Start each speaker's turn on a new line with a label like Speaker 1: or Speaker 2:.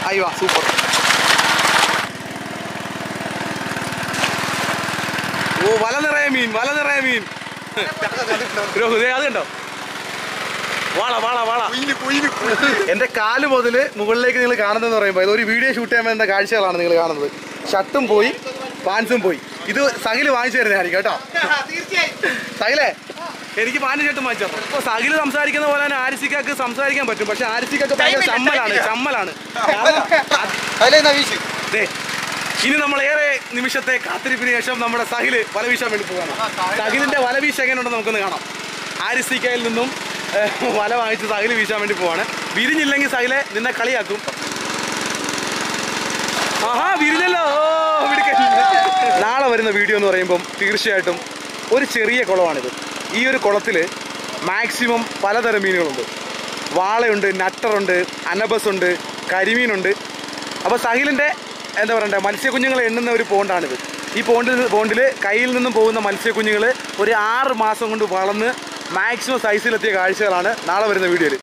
Speaker 1: ആയി വാ സൂപ്പർ ഓ വല നിറയെ മീൻ വല നിറയെ മീൻ രോഹു, ദേ അത് കണ്ടോ വാള വാള വാള എന്റെ കാല് മുതൽ മുകളിലേക്ക് നിങ്ങൾ കാണുന്നതെന്ന് പറയുമ്പോൾ ഇതൊരു വീഡിയോ ഷൂട്ട് ചെയ്യാൻ വേണ്ട കാഴ്ചകളാണ് നിങ്ങൾ കാണുന്നത് ഷർട്ടും പോയി പാൻസും പോയി ഇത് സഹില് വാങ്ങിച്ചു തരുന്നതായിരിക്കും കേട്ടോ സഹിലേ എനിക്ക് പാൻറ് ഷർട്ടും വാങ്ങിച്ചു തരണം ഇപ്പൊ സഹില് സംസാരിക്കുന്ന പോലെ തന്നെ ആരിസിക്കാക്ക് സംസാരിക്കാൻ പറ്റും പക്ഷെ ആരിസിക്കൊക്കെ ഭയങ്കര ചമ്മലാണ് ചമ്മലാണ് കാരണം അത് ദേ, ഇനി നമ്മൾ ഏറെ നിമിഷത്തെ കാത്തിരിപ്പിന് ശേഷം നമ്മുടെ സഹില് വല വീശാൻ വേണ്ടി പോവാണ് സഹിലിന്റെ വല വീശ എങ്ങനെയുണ്ടെന്ന് നമുക്കൊന്ന് കാണാം ആരിസിക്കയിൽ നിന്നും ഏഹ്, വല വാങ്ങിച്ച് സഹില് വീശാൻ വേണ്ടി പോവാണ് വിരിഞ്ഞില്ലെങ്കിൽ സഹിലെ നിന്നെ കളിയാക്കും ആഹാ വിരിഞ്ഞല്ലോ ഓ, മിടുക്കൻ. നാളെ വരുന്ന വീഡിയോ എന്ന് പറയുമ്പം തീർച്ചയായിട്ടും ഒരു ചെറിയ കുളമാണിത് ഈ ഒരു കുളത്തിൽ മാക്സിമം പലതരം മീനുകളുണ്ട് വാളയുണ്ട് നട്ടറുണ്ട് അനബസ് ഉണ്ട് കരിമീനുണ്ട് അപ്പോൾ സഹിലിൻ്റെ എന്താ പറയണ്ടേ മത്സ്യക്കുഞ്ഞുങ്ങളെ എണ്ണുന്ന ഒരു പോണ്ടാണിത് ഈ പോണ്ടിൽ പോണ്ടിൽ കയ്യിൽ നിന്നും പോകുന്ന മത്സ്യക്കുഞ്ഞുങ്ങൾ ഒരു ആറ് മാസം കൊണ്ട് വളർന്ന് മാക്സിമം സൈസിലെത്തിയ കാഴ്ചകളാണ് നാളെ വരുന്ന വീഡിയോയിൽ